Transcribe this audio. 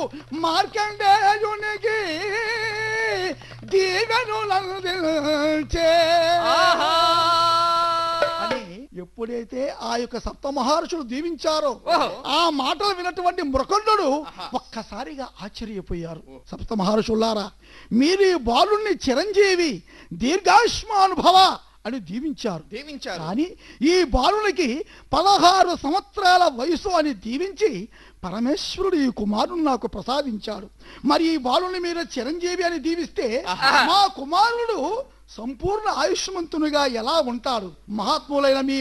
మార్కండేయునికి దీవెనులందించే ఆహా అని ఎప్పుడైతే ఆ యొక్క సప్త మహర్షులు దీవించారో ఓహో. ఆ మాటలు విన్నటువంటి మృకండు ఒక్కసారిగా ఆశ్చర్యపోయారు సప్త మహర్షులారా మీరు ఈ బాలుణ్ణి చిరంజీవి దీర్ఘాయుష్మానుభవ అని దీవించారు దీవించారు కానీ ఈ బాలునికి పదహారు సంవత్సరాల వయసు అని దీవించి పరమేశ్వరుడు ఈ కుమారుని నాకు ప్రసాదించాడు మరి ఈ బాలుని మీరు చిరంజీవి అని దీవిస్తే ఆహా. మా కుమారుడు సంపూర్ణ ఆయుష్మంతునిగా ఎలా ఉంటాడు మహాత్ములైన మీ